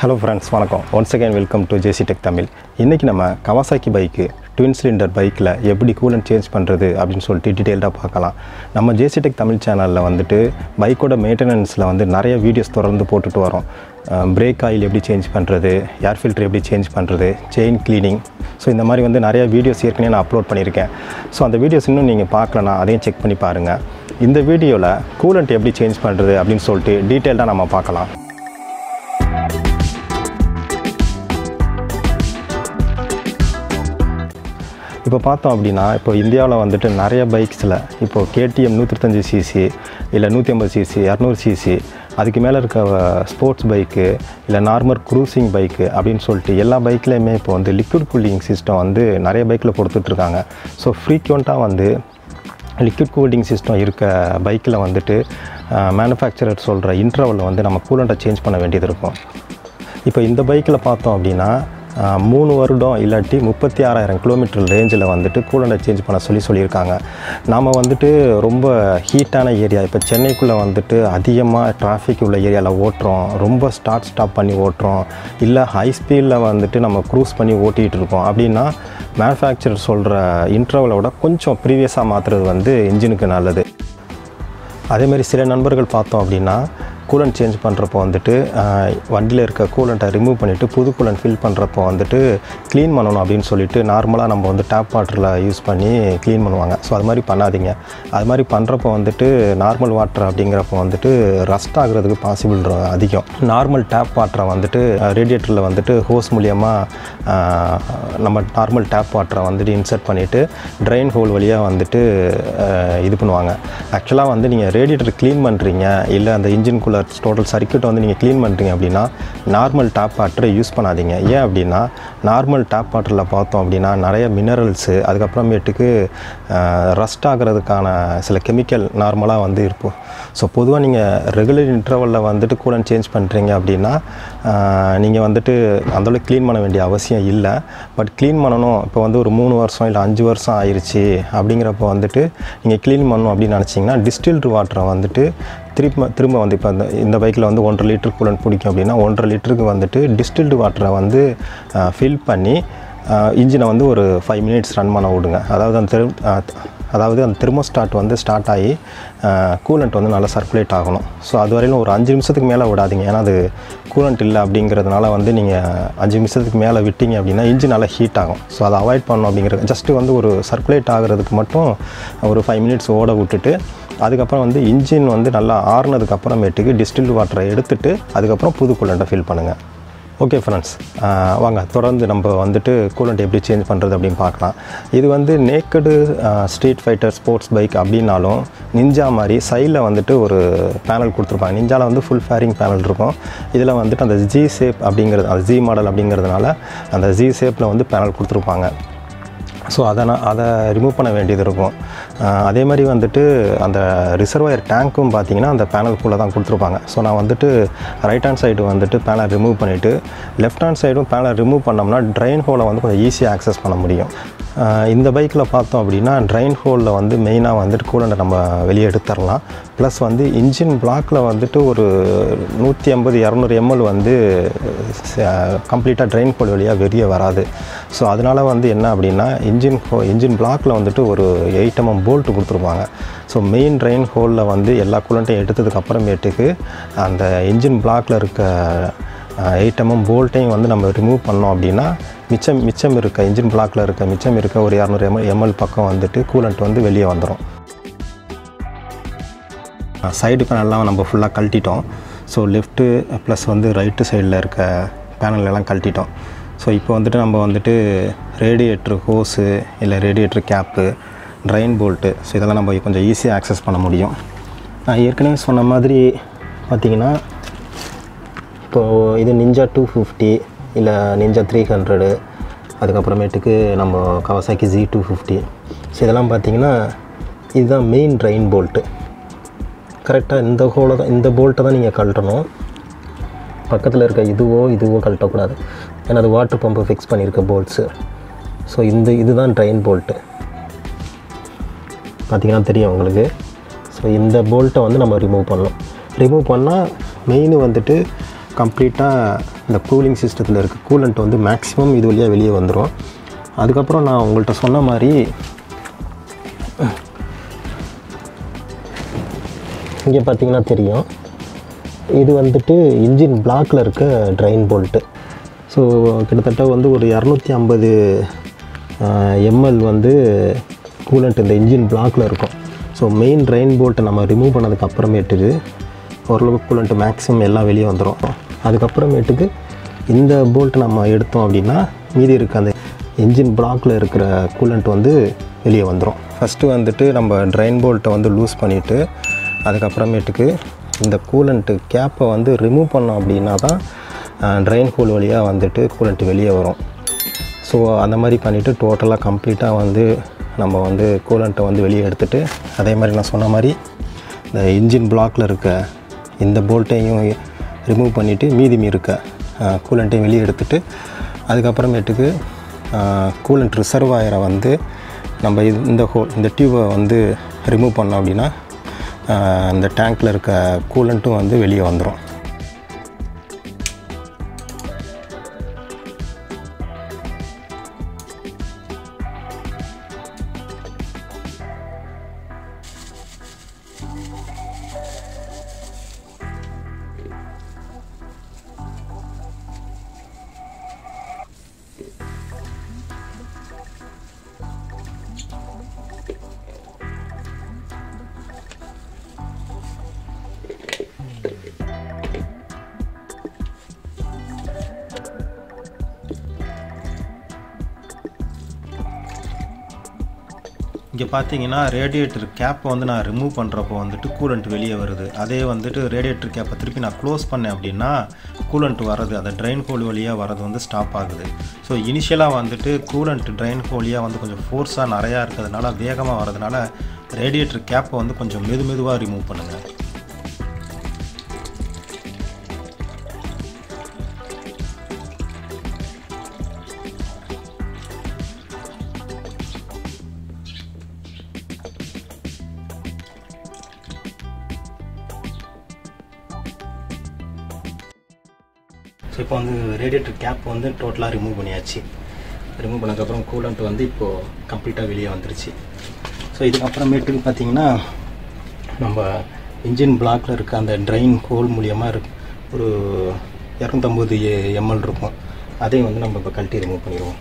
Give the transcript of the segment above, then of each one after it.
hello friends வணக்கம் once again welcome to JC tech Tamil இன்றைக்கி நம்ம கவாசாக்கி பைக்கு ட்வின் சிலிண்டர் பைக்கில் எப்படி கூலண்ட் சேஞ்ச் பண்ணுறது அப்படின்னு சொல்லிட்டு டீட்டெயில்டாக பார்க்கலாம் நம்ம ஜேசி டெக் தமிழ் சேனலில் வந்துட்டு பைக்கோட மெயின்டெனன்ஸில் வந்து நிறைய வீடியோஸ் தொடர்ந்து போட்டுட்டு வரோம் பிரேக் ஆயில் எப்படி சேஞ்ச் பண்ணுறது ஏர் ஃபில்டர் எப்படி சேஞ்ச் பண்ணுறது செயின் க்ளீனிங் ஸோ இந்த மாதிரி வந்து நிறைய வீடியோஸ் ஏற்கனவே நான் அப்லோட் பண்ணியிருக்கேன் ஸோ அந்த வீடியோஸ் இன்னும் நீங்கள் பார்க்கலனா அதையும் செக் பண்ணி பாருங்கள் இந்த வீடியோவில் கூலண்ட் எப்படி சேஞ்ச் பண்ணுறது அப்படின்னு சொல்லிட்டு டீட்டெயில்டாக நம்ம பார்க்கலாம் இப்போ பார்த்தோம் அப்படின்னா இப்போ இந்தியாவில் வந்துட்டு நிறைய பைக்ஸில் இப்போது கேடிஎம் நூற்றி சிசி இல்லை நூற்றி ஐம்பது சிசி இரநூறு சிசி அதுக்கு மேலே இருக்க ஸ்போர்ட்ஸ் பைக்கு இல்லை நார்மல் க்ரூசிங் பைக்கு அப்படின்னு சொல்லிட்டு எல்லா பைக்லேயுமே இப்போ வந்து லிக்விட் கூலிங் சிஸ்டம் வந்து நிறைய பைக்கில் கொடுத்துட்ருக்காங்க ஸோ ஃப்ரீக்வெண்ட்டாக வந்து லிக்விட் கூலிங் சிஸ்டம் இருக்க பைக்கில் வந்துட்டு மேனுஃபேக்சரர் சொல்கிற இன்டர்வலில் வந்து நம்ம கூலண்ட்டை சேஞ்ச் பண்ண வேண்டியது இருக்கும் இப்போ இந்த பைக்கில் பார்த்தோம் அப்படின்னா ஆஹ், மூணு வருடம் இல்லாட்டி முப்பத்தி ஆறாயிரம் கிலோமீட்டர் ரேஞ்சில் வந்துட்டு கூலண்டை சேஞ்ச் பண்ண சொல்லி சொல்லியிருக்காங்க நாம் வந்துட்டு ரொம்ப ஹீட்டான ஏரியா இப்போ சென்னைக்குள்ளே வந்துட்டு அதிகமாக டிராஃபிக் உள்ள ஏரியாவில் ஓட்டுறோம் ரொம்ப ஸ்டார்ட் ஸ்டாப் பண்ணி ஓட்டுறோம் இல்லை ஹை ஸ்பீடில் வந்துட்டு நம்ம க்ரூஸ் பண்ணி ஓட்டிகிட்டு இருக்கோம் அப்படின்னா மேனுஃபேக்சரர் சொல்கிற இன்டர்வலை விட கொஞ்சம் ப்ரீவியஸாக மாற்றுறது வந்து இன்ஜினுக்கு நல்லது அதேமாதிரி சில நண்பர்கள் பார்த்தோம் அப்படின்னா கூலண்ட் சேஞ்ச் பண்ணுறப்போ வந்துட்டு ஆஹ், வண்டியில் இருக்க கூலண்ட்டை ரிமூவ் பண்ணிவிட்டு புது கூலண்ட் ஃபில் பண்ணுறப்போ வந்துட்டு க்ளீன் பண்ணணும் அப்படின்னு சொல்லிட்டு நார்மலாக நம்ம வந்து டேப் வாட்டரில் யூஸ் பண்ணி க்ளீன் பண்ணுவாங்க ஸோ அது மாதிரி பண்ணாதீங்க அது மாதிரி பண்ணுறப்போ வந்துட்டு நார்மல் வாட்டர் அப்படிங்கிறப்போ வந்துட்டு ரஸ்ட் ஆகுறதுக்கு பாசிபிள் அதிகம் நார்மல் டேப் வாட்டரை வந்துட்டு ரேடியேட்டரில் வந்துட்டு ஹோஸ் மூலியமாக நம்ம நார்மல் டேப் வாட்டரை வந்துட்டு இன்சர்ட் பண்ணிவிட்டு ட்ரெயின் ஹோல் வழியாக வந்துட்டு ஆஹ், இது பண்ணுவாங்க ஆக்சுவலாக வந்து நீங்கள் ரேடியேட்டர் க்ளீன் பண்ணுறீங்க இல்லை அந்த இன்ஜின்குள்ளே டோட்டல் சர்க்கியூட்டை வந்து நீங்கள் க்ளீன் பண்ணுறீங்க அப்படின்னா நார்மல் டேப் வாட்டரை யூஸ் பண்ணாதீங்க ஏன் அப்படின்னா நார்மல் டேப் வாட்டரில் பார்த்தோம் அப்படின்னா நிறைய மினரல்ஸு அதுக்கப்புறமேட்டுக்கு ரஸ்ட் ஆகிறதுக்கான சில கெமிக்கல் நார்மலாக வந்து இருக்கும் ஸோ பொதுவாக நீங்கள் ரெகுலர் இன்டர்வலில் வந்துட்டு கூலன் சேஞ்ச் பண்ணுறீங்க அப்படின்னா நீங்கள் வந்துட்டு அந்தளவுக்கு க்ளீன் பண்ண வேண்டிய அவசியம் இல்லை பட் க்ளீன் பண்ணணும் இப்போ வந்து ஒரு மூணு வருஷம் இல்லை அஞ்சு வருஷம் ஆயிடுச்சு அப்படிங்கிறப்ப வந்துட்டு நீங்கள் க்ளீன் பண்ணணும் அப்படின்னு நினச்சிங்கன்னா டிஸ்டில்டு வாட்டரை வந்துட்டு திரும்ப திரும்ப வந்து இப்போ இந்த இந்த பைக்கில் வந்து ஒன்றரை லிட்டர் கூலன் பிடிக்கும் அப்படின்னா ஒன்றரை லிட்டருக்கு வந்துட்டு டிஸ்டில்டு வாட்டரை வந்து ஃபில் பண்ணி இன்ஜினை வந்து ஒரு ஃபைவ் மினிட்ஸ் ரன் பண்ண விடுங்க அதாவது அந்த தெரு அஹ், அதாவது அந்த தெர்மோஸ்டாட் வந்து ஸ்டார்ட் ஆகி கூலண்ட் வந்து நல்லா சர்க்குலேட் ஆகணும் ஸோ அது வரையிலும் ஒரு அஞ்சு நிமிஷத்துக்கு மேலே விடாதீங்க ஏன்னா அது கூலண்ட் இல்லை அப்படிங்கிறதுனால வந்து நீங்கள் அஞ்சு நிமிஷத்துக்கு மேலே விட்டீங்க அப்படின்னா இன்ஜின் நல்லா ஹீட் ஆகும் ஸோ அதை அவாய்ட் பண்ணணும் அப்படிங்கிறது ஜஸ்ட்டு வந்து ஒரு சர்க்குலேட் ஆகிறதுக்கு மட்டும் ஒரு ஃபைவ் மினிட்ஸ் ஓட விட்டுட்டு அதுக்கப்புறம் வந்து இன்ஜின் வந்து நல்லா ஆறுனதுக்கு அப்புறமேட்டுக்கு டிஸ்டில்டு வாட்டரை எடுத்துட்டு அதுக்கப்புறம் புது கூலண்ட்டை ஃபில் பண்ணுங்கள் ஓகே ஃப்ரெண்ட்ஸ் வாங்க தொடர்ந்து நம்ம வந்துட்டு கூலண்ட் எப்படி சேஞ்ச் பண்ணுறது அப்படின்னு பார்க்கலாம் இது வந்து naked street fighter sports bike அப்படின்னாலும் நிஞ்சா மாதிரி சைடில் வந்துட்டு ஒரு பேனல் கொடுத்துருப்பாங்க நிஞ்சாவில் வந்து ஃபுல் ஃபேரிங் பேனல் இருக்கும் இதில் வந்துட்டு அந்த ஜி ஷேப் அப்படிங்கிறது அந்த ஜி மாடல் அப்படிங்கிறதுனால அந்த ஜி ஷேப்பில் வந்து பேனல் கொடுத்துருப்பாங்க ஸோ அதை நான் அதை ரிமூவ் பண்ண வேண்டியது இருக்கும் ஆஹ் அதே மாதிரி வந்துட்டு அந்த ரிசர்வாயர் டேங்க்கும் பார்த்தீங்கன்னா அந்த பேனலுக்குள்ளே தான் கொடுத்துருப்பாங்க ஸோ நான் வந்துட்டு ரைட் ஹேண்ட் சைடு வந்துட்டு பேனல் ரிமூவ் பண்ணிவிட்டு லெஃப்ட் ஹேண்ட் சைடும் பேனல் ரிமூவ் பண்ணோம்னா ட்ரைன் ஹோலை வந்து கொஞ்சம் ஈஸியாக ஆக்சஸ் பண்ண முடியும் ஆஹ் இந்த பைக்கில் பார்த்தோம் அப்படின்னா ட்ரைன் ஹோலில் வந்து மெயினாக வந்துட்டு கூலண்டை நம்ம வெளியே எடுத்துடலாம் ப்ளஸ் வந்து இன்ஜின் பிளாக்கில் வந்துட்டு ஒரு நூற்றி ஐம்பது இரநூறு எம்எல் வந்து கம்ப்ளீட்டாக ட்ரெயின் ஹோல் வழியாக வெளியே வராது ஸோ அதனால் வந்து என்ன அப்படின்னா இன்ஜின் ஹோ இன்ஜின் பிளாக்கில் வந்துட்டு ஒரு எயிட் எம்எம் போல்ட்டு கொடுத்துருப்பாங்க ஸோ மெயின் ட்ரெயின் ஹோலில் வந்து எல்லா கூலண்ட்டையும் எடுத்ததுக்கு அப்புறமேட்டுக்கு அந்த இன்ஜின் பிளாக்கில் இருக்க எயிட் எம்எம் போல்ட்டையும் வந்து நம்ம ரிமூவ் பண்ணோம் அப்படின்னா மிச்சம் மிச்சம் இருக்க இன்ஜின் பிளாக்கில் இருக்க மிச்சம் இருக்க ஒரு இரநூறு எம்எல் எம்எல் பக்கம் வந்துட்டு கூலண்ட் வந்து வெளியே வந்துடும் சைடு பேனல்லாம் நம்ம ஃபுல்லாக கழட்டிட்டோம் ஸோ லெஃப்ட்டு ப்ளஸ் வந்து ரைட்டு சைடில் இருக்க பேனல் எல்லாம் கழட்டிட்டோம் ஸோ இப்போ வந்துட்டு நம்ம வந்துட்டு ரேடியேட்ரு ஹோஸு இல்லை radiator cap drain bolt so இதெல்லாம் நம்ம கொஞ்சம் ஈஸியாக ஆக்சஸ் பண்ண முடியும் நான் ஏற்கனவே சொன்ன மாதிரி பார்த்திங்கன்னா இப்போது இது நிஞ்சா டூ ஃபிஃப்டி இல்லை நிஞ்சா த்ரீ ஹண்ட்ரடு அதுக்கப்புறமேட்டுக்கு நம்ம Kawasaki Z two fifty so இதெல்லாம் பார்த்தீங்கன்னா இதுதான் மெயின் ட்ரைன் போல்ட்டு கரெக்டாக இந்த ஹோலை தான் இந்த போல்ட்டை தான் நீங்கள் கழட்டணும் பக்கத்தில் இருக்க இதுவோ இதுவோ கழட்டக்கூடாது ஏன்னா அது வாட்டர் பம்பை ஃபிக்ஸ் பண்ணியிருக்க போல்ட்ஸு ஸோ இந்த இதுதான் ட்ரைன் போல்ட்டு பார்த்தீங்கன்னா தெரியும் உங்களுக்கு ஸோ இந்த போல்ட்டை வந்து நம்ம ரிமூவ் பண்ணணும் ரிமூவ் பண்ணால் மெயின் வந்துட்டு கம்ப்ளீட்டாக இந்த கூலிங் சிஸ்டத்தில் இருக்க கூலண்ட் வந்து மேக்ஸிமம் இது வழியாக வெளியே வந்துடும் அதுக்கப்புறம் நான் உங்கள்கிட்ட சொன்ன மாதிரி இங்கே பார்த்தீங்கன்னா தெரியும் இது வந்துட்டு இன்ஜின் பிளாக்கில் இருக்க ட்ரைன் போல்ட்டு ஸோ கிட்டத்தட்ட வந்து ஒரு இரநூத்தி ஐம்பது எம்எல் வந்து கூலண்ட் இந்த இன்ஜின் பிளாக்கில் இருக்கும் ஸோ மெயின் ட்ரைன் போல்ட்டை நம்ம ரிமூவ் பண்ணதுக்கு அப்புறமேட்டுக்கு ஓரளவுக்கு கூலண்ட் மேக்ஸிமம் எல்லாம் வெளியே வந்துடும் அதுக்கப்புறமேட்டுக்கு இந்த போல்ட் நம்ம எடுத்தோம் அப்படின்னா மீதி இருக்க அந்த இன்ஜின் பிளாக்கில் இருக்கிற கூலண்ட் வந்து வெளியே வந்துடும் ஃபஸ்ட்டு வந்துட்டு நம்ம ட்ரைன் போல்ட்டை வந்து லூஸ் பண்ணிவிட்டு அதுக்கப்புறமேட்டுக்கு இந்த கூலண்ட்டு கேப்பை வந்து ரிமூவ் பண்ணோம் அப்படின்னா தான் ட்ரைன் ஹோல் வழியாக வந்துட்டு கூலண்ட் வெளியே வரும் ஸோ அந்த மாதிரி பண்ணிவிட்டு டோட்டலாக கம்ப்ளீட்டாக வந்து நம்ம வந்து கூலண்ட்டை வந்து வெளியே எடுத்துகிட்டு அதே மாதிரி நான் சொன்ன மாதிரி இந்த இன்ஜின் பிளாக்கில் இருக்க இந்த போல்ட்டையும் ரிமூவ் பண்ணிவிட்டு மீதி இருக்க கூலண்ட்டையும் வெளியே எடுத்துகிட்டு அதுக்கப்புறமேட்டுக்கு கூலண்ட் ரிசர்வாயரை வந்து நம்ம இது இந்த ஹோல் இந்த டியூபை வந்து ரிமூவ் பண்ணோம் அப்படின்னா இந்த டேங்க்கில் இருக்க கூலண்ட்டும் வந்து வெளியே வந்துடும் இங்கே பார்த்தீங்கன்னா ரேடியேட்டர் கேப்பை வந்து நான் ரிமூவ் பண்ணுறப்போ வந்துட்டு கூலண்ட் வெளியே வருது அதே வந்துட்டு ரேடியேட்டர் கேப்பை திருப்பி நான் க்ளோஸ் பண்ணேன் அப்படின்னா கூலண்ட் வரது அந்த ட்ரெயின் ஹோல் வழியாக வரது வந்து ஸ்டாப் ஆகுது ஸோ இனிஷியலாக வந்துட்டு கூலண்ட் ட்ரெயின் ஹோலியாக வந்து கொஞ்சம் ஃபோர்ஸாக நிறையா இருக்கிறதுனால வேகமாக வரதுனால ரேடியேட்டர் கேப்பை வந்து கொஞ்சம் மெது மெதுவாக ரிமூவ் பண்ணுங்கள் ஸோ இப்போ வந்து ரேடியேட்டர் கேப் வந்து டோட்டலாக ரிமூவ் பண்ணியாச்சு ரிமூவ் பண்ணதுக்கப்புறம் கூலண்ட் வந்து இப்போது கம்ப்ளீட்டாக வெளியே வந்துருச்சு ஸோ இதுக்கப்புறமேட்டுக்கு பார்த்தீங்கன்னா நம்ம இன்ஜின் பிளாக்ல இருக்க அந்த ட்ரைன் ஹோல் மூலியமாக இருக்கு ஒரு இரநூத்தம்பது எம்எல் இருக்கும் அதையும் வந்து நம்ம இப்போ கழட்டி ரிமூவ் பண்ணிடுவோம்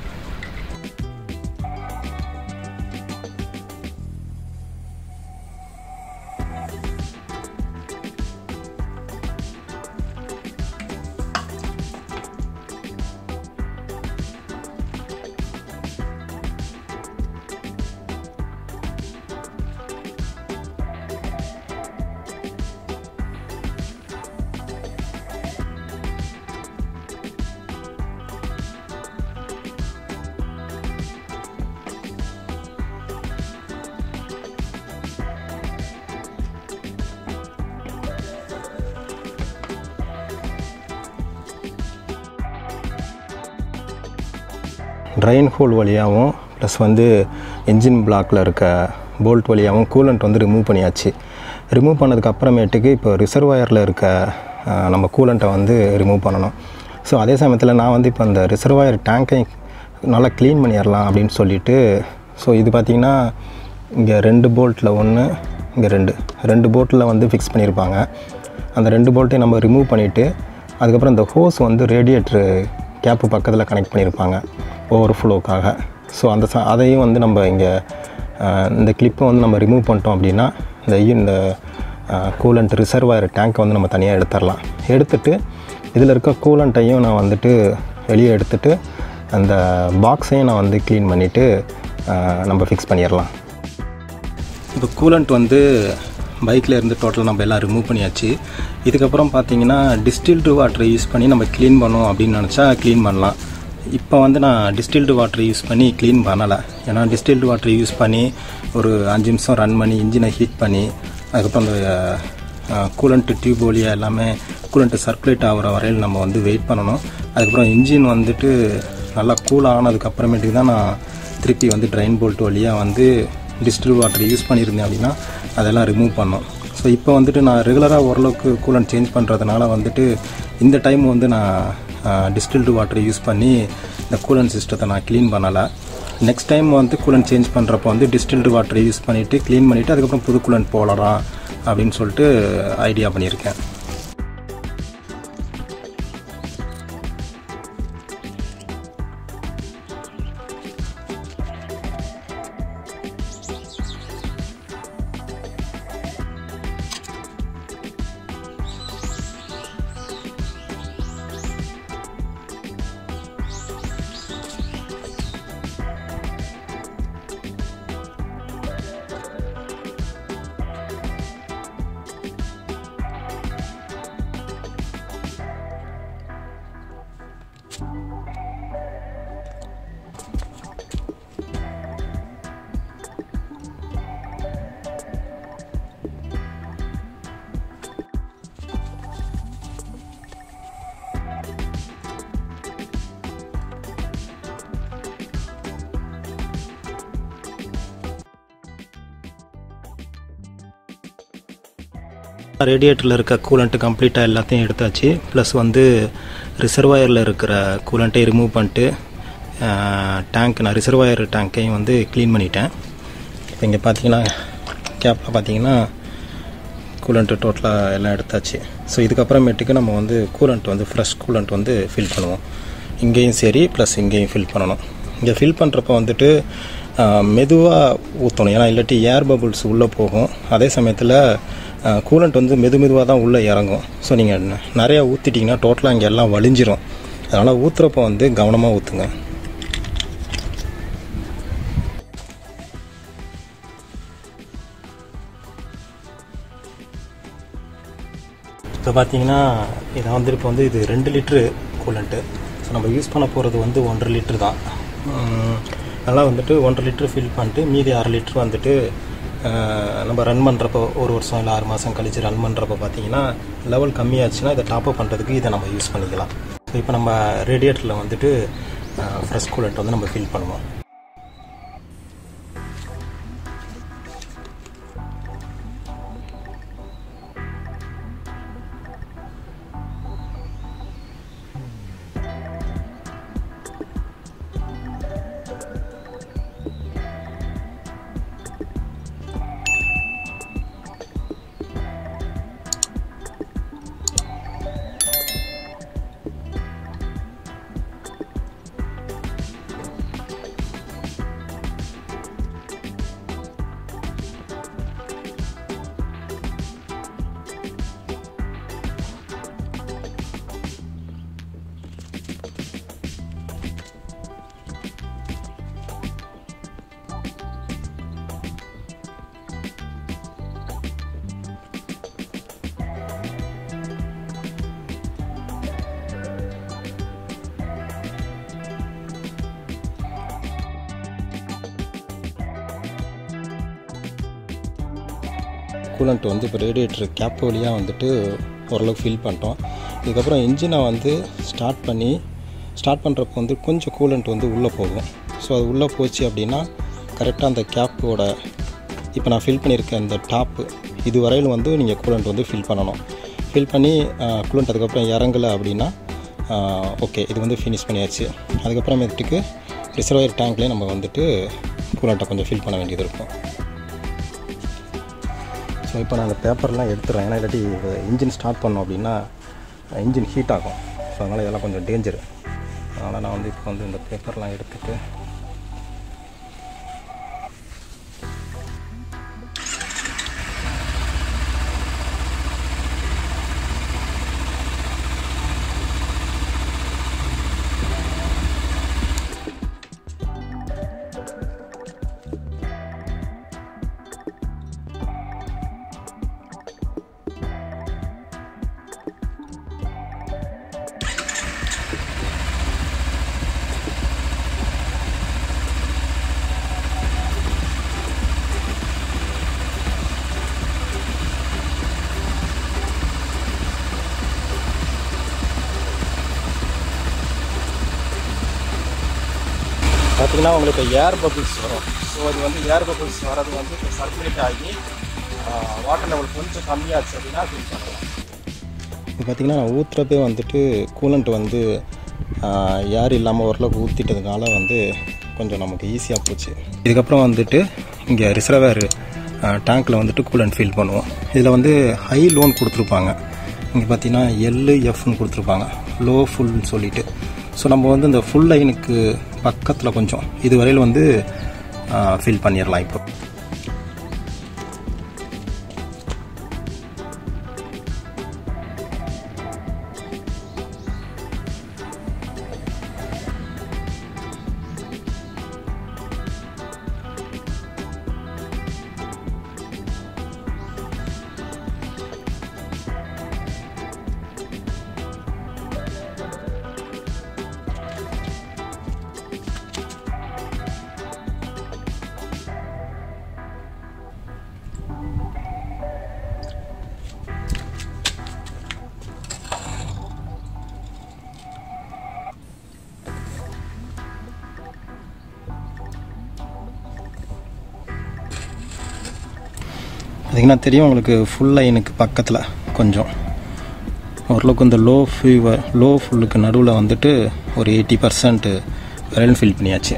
ட்ரைன் ஹோல் வழியாகவும் ப்ளஸ் வந்து என்ஜின் பிளாக்கில் இருக்க போல்ட் வழியாகவும் கூலண்ட் வந்து ரிமூவ் பண்ணியாச்சு ரிமூவ் பண்ணதுக்கு அப்புறமேட்டுக்கு இப்போ ரிசர்வாயரில் இருக்க அஹ், நம்ம கூலண்ட்டை வந்து ரிமூவ் பண்ணணும் ஸோ அதே சமயத்தில் நான் வந்து இப்போ அந்த ரிசர்வாயர் டேங்கை நல்லா க்ளீன் பண்ணிடலாம் அப்படின்னு சொல்லிட்டு ஸோ இது பார்த்திங்கன்னா இங்கே ரெண்டு போல்ட்டில் ஒன்று இங்கே ரெண்டு ரெண்டு போல்ட்டில் வந்து ஃபிக்ஸ் பண்ணியிருப்பாங்க அந்த ரெண்டு போல்ட்டையும் நம்ம ரிமூவ் பண்ணிவிட்டு அதுக்கப்புறம் இந்த ஹோஸ் வந்து ரேடியேட்ரு கேப்பு பக்கத்தில் கனெக்ட் பண்ணியிருப்பாங்க ஓவர் ஃப்ளோக்காக ஸோ அந்த ச அதையும் வந்து நம்ம இங்கே இந்த கிளிப்பை வந்து நம்ம ரிமூவ் பண்ணிட்டோம் அப்படின்னா இந்த ஐ- இந்த கூலண்ட் ரிசர்வாயர் டேங்க்கை வந்து நம்ம தனியாக எடுத்துடலாம் எடுத்துட்டு இதில் இருக்க கூலண்ட்டையும் நான் வந்துட்டு வெளியே எடுத்துட்டு அந்த பாக்ஸையும் நான் வந்து க்ளீன் பண்ணிவிட்டு நம்ம ஃபிக்ஸ் பண்ணிடலாம் இப்போ கூலண்ட் வந்து பைக்கில் இருந்து டோட்டல் நம்ம எல்லாம் ரிமூவ் பண்ணியாச்சு இதுக்கப்புறம் பார்த்தீங்கன்னா டிஸ்டில்டு வாட்டரை யூஸ் பண்ணி நம்ம க்ளீன் பண்ணோம் அப்படின்னு நினச்சா க்ளீன் பண்ணலாம் இப்போ வந்து நான் டிஸ்டில்டு வாட்டர் யூஸ் பண்ணி க்ளீன் பண்ணலை ஏன்னா டிஸ்டில்டு வாட்டர் யூஸ் பண்ணி ஒரு அஞ்சு நிமிஷம் ரன் பண்ணி இன்ஜினை ஹீட் பண்ணி அதுக்கப்புறம் அந்த கூலண்ட்டு டியூப் வழியாக எல்லாமே கூலண்ட்டு சர்க்குலேட் ஆகிற வரையில் நம்ம வந்து வெயிட் பண்ணணும் அதுக்கப்புறம் இன்ஜின் வந்துட்டு நல்லா கூல் ஆனதுக்கு அப்புறமேட்டுக்கு தான் நான் திருப்பி வந்து ட்ரைன் போல்ட் வழியாக வந்து டிஸ்டில் வாட்டர் யூஸ் பண்ணியிருந்தேன் அப்படின்னா அதெல்லாம் ரிமூவ் பண்ணோம் ஸோ இப்போ வந்துட்டு நான் ரெகுலராக ஓரளவுக்கு கூலண்ட் சேஞ்ச் பண்ணுறதுனால வந்துட்டு இந்த டைம் வந்து நான் டிஸ்டில்டு வாட்டர் யூஸ் பண்ணி இந்த கூலண்ட் சிஸ்டத்தை நான் க்ளீன் பண்ணலை நெக்ஸ்ட் டைம் வந்து கூலண்ட் சேஞ்ச் பண்ணுறப்போ வந்து டிஸ்டில்டு வாட்டர் யூஸ் பண்ணிவிட்டு க்ளீன் பண்ணிவிட்டு அதுக்கப்புறம் புது கூலண்ட் போடலாம் அப்படின்னு சொல்லிட்டு ஐடியா பண்ணியிருக்கேன் ரேடியேட்டரில் இருக்க கூலண்ட்டு கம்ப்ளீட்டாக எல்லாத்தையும் எடுத்தாச்சு ப்ளஸ் வந்து ரிசர்வாயரில் இருக்கிற கூலண்ட்டை ரிமூவ் பண்ணிட்டு டேங்க் நான் ரிசர்வாயர் டேங்க்கையும் வந்து க்ளீன் பண்ணிட்டேன் இப்போ இங்கே பார்த்தீங்கன்னா கேப்பில் பார்த்தீங்கன்னா கூலண்ட்டு டோட்டலாக எல்லாம் எடுத்தாச்சு ஸோ இதுக்கப்புறமேட்டுக்கு நம்ம வந்து கூலண்ட் வந்து ஃப்ரெஷ் கூலண்ட் வந்து ஃபில் பண்ணுவோம் இங்கேயும் சரி ப்ளஸ் இங்கேயும் ஃபில் பண்ணணும் இங்கே ஃபில் பண்ணுறப்ப வந்துட்டு மெதுவாக ஊற்றணும் ஏன்னா இல்லாட்டி ஏர் பபுள்ஸ் உள்ளே போகும் அதே சமயத்தில் கூலண்ட் வந்து மெது மெதுவாக தான் உள்ளே இறங்கும் ஸோ நீங்கள் நிறையா ஊற்றிட்டிங்கன்னா டோட்டலாக இங்கே எல்லாம் வலிஞ்சிரும் அதனால் ஊற்றுறப்போ வந்து கவனமாக ஊற்றுங்க இப்போ பார்த்தீங்கன்னா இதை வந்து இப்போ வந்து இது ரெண்டு லிட்ரு கூலண்ட்டு ஸோ நம்ம யூஸ் பண்ண போகிறது வந்து ஒன்றரை லிட்ரு தான் அதனால் வந்துட்டு ஒன்றரை லிட்ரு ஃபில் பண்ணிட்டு மீதி அரை லிட்ரு வந்துட்டு நம்ம ரன் பண்ணுறப்போ ஒரு வருஷம் இல்லை ஆறு மாதம் கழித்து ரன் பண்ணுறப்போ பார்த்தீங்கன்னா லெவல் கம்மியாச்சுன்னா இதை டாப்அப் பண்ணுறதுக்கு இதை நம்ம யூஸ் பண்ணிக்கலாம் ஸோ இப்போ நம்ம ரேடியேட்டரில் வந்துட்டு ஃப்ரெஷ் கூலண்ட் வந்து நம்ம ஃபில் பண்ணுவோம் கூலண்ட் வந்து இப்போ ரேடியேட்டர் கேப் வழியாக வந்துட்டு ஓரளவுக்கு ஃபில் பண்ணிட்டோம் இதுக்கப்புறம் இன்ஜினை வந்து ஸ்டார்ட் பண்ணி ஸ்டார்ட் பண்ணுறப்போ வந்து கொஞ்சம் கூலண்ட் வந்து உள்ளே போகும் ஸோ அது உள்ளே போச்சு அப்படின்னா கரெக்டாக அந்த கேப்போட இப்போ நான் ஃபில் பண்ணியிருக்க இந்த டாப்பு இது வரையிலும் வந்து நீங்கள் கூலண்ட் வந்து ஃபில் பண்ணணும் ஃபில் பண்ணி கூலண்ட் அதுக்கப்புறம் இறங்கலை அப்படின்னா ஓகே இது வந்து ஃபினிஷ் பண்ணியாச்சு அதுக்கப்புறமேட்டுக்கு ரிசர்வாயர் டேங்க்லேயே நம்ம வந்துட்டு கூலண்ட்டை கொஞ்சம் ஃபில் பண்ண வேண்டியது இருக்கும் ஸோ இப்போ நான் அந்த பேப்பர்லாம் எடுத்துறேன் ஏன்னா இல்லாட்டி இன்ஜின் ஸ்டார்ட் பண்ணோம் அப்படின்னா இன்ஜின் ஹீட் ஆகும் ஸோ அதனால் இதெல்லாம் கொஞ்சம் டேஞ்சரு அதனால் நான் வந்து இப்போ வந்து இந்த பேப்பர்லாம் எடுத்துகிட்டு பார்த்தீங்கன்னா உங்களுக்கு ஏர் பபிள்ஸ் வரும் ஸோ அது வந்து ஏர் பபிள்ஸ் வரது வந்து இப்போ சர்க்குலேட் ஆகி வாட்டர் லெவல் கொஞ்சம் கம்மியாச்சு அப்படின்னா ஃபில் பண்ணலாம் இப்போ பார்த்தீங்கன்னா நான் ஊற்றுறப்பே வந்துட்டு கூலண்ட் வந்து ஏர் இல்லாமல் ஓரளவுக்கு ஊற்றிட்டதுனால வந்து கொஞ்சம் நமக்கு ஈஸியாக போச்சு இதுக்கப்புறம் வந்துட்டு இங்கே ரிசர்வேர் டேங்க்கில் வந்துட்டு கூலண்ட் ஃபில் பண்ணுவோம் இதில் வந்து ஹை லோன் கொடுத்துருப்பாங்க இங்கே பார்த்தீங்கன்னா எல்லு எஃப்னு கொடுத்துருப்பாங்க லோ ஃபுல்னு சொல்லிட்டு ஸோ நம்ம வந்து இந்த ஃபுல் லைனுக்கு பக்கத்தில் கொஞ்சம் இது வரையில் வந்து ஃபில் பண்ணிடலாம் இப்போ பார்த்தீங்கன்னா தெரியும் உங்களுக்கு ஃபுல் லைனுக்கு பக்கத்தில் கொஞ்சம் ஓரளவுக்கு இந்த லோ ஃபீவர் லோ ஃபுல்லுக்கு நடுவில் வந்துட்டு ஒரு எயிட்டி பர்சன்ட் வரையிலும் ஃபில் பண்ணியாச்சு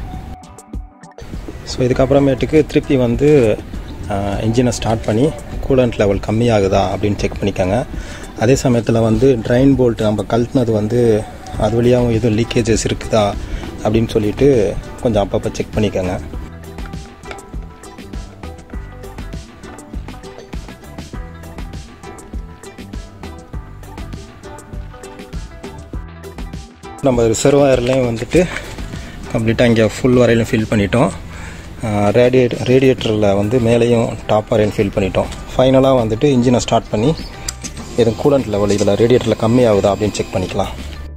ஸோ இதுக்கப்புறமேட்டுக்கு திருப்பி வந்து இன்ஜினை ஸ்டார்ட் பண்ணி கூலண்ட் லெவல் கம்மியாகுதா அப்படின்னு செக் பண்ணிக்கோங்க அதே சமயத்தில் வந்து ட்ரைன் போல்ட் நம்ம கழட்டினது வந்து அது வழியாகவும் எதுவும் லீக்கேஜஸ் இருக்குதா அப்படின்னு சொல்லிட்டு கொஞ்சம் அப்பப்போ செக் பண்ணிக்கோங்க நம்ம ரிசர்வாயர்லேயும் வந்துட்டு கம்ப்ளீட்டாக இங்கே ஃபுல் வரையிலும் ஃபில் பண்ணிட்டோம் ரேடியேட் ரேடியேட்டரில் வந்து மேலேயும் டாப் வரையும் ஃபில் பண்ணிட்டோம் ஃபைனலாக வந்துட்டு இன்ஜினை ஸ்டார்ட் பண்ணி எதுவும் கூலண்ட் லெவல் இதில் ரேடியேட்டரில் கம்மியாகுதா அப்படின்னு செக் பண்ணிக்கலாம்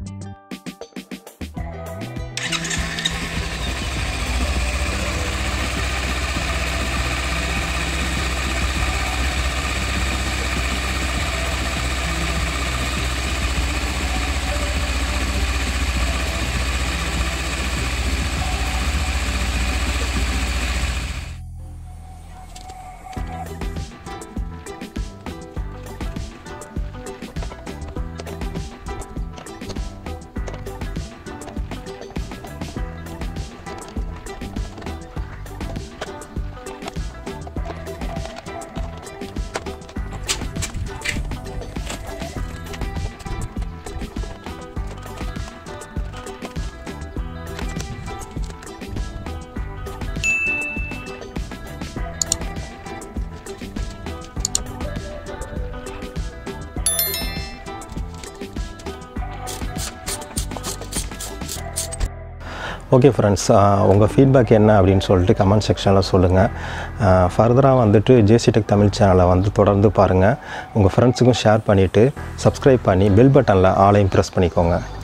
ஓகே ஃப்ரெண்ட்ஸ் உங்கள் ஃபீட்பேக் என்ன அப்படின்னு சொல்லிட்டு கமெண்ட் செக்ஷனில் சொல்லுங்கள் ஃபர்தராக வந்துட்டு ஜேசி டெக் தமிழ் சேனலை வந்து தொடர்ந்து பாருங்கள் உங்கள் ஃப்ரெண்ட்ஸுக்கும் ஷேர் பண்ணிவிட்டு சப்ஸ்கிரைப் பண்ணி பெல் பட்டனில் ஆலையும் ப்ரெஸ் பண்ணிக்கோங்க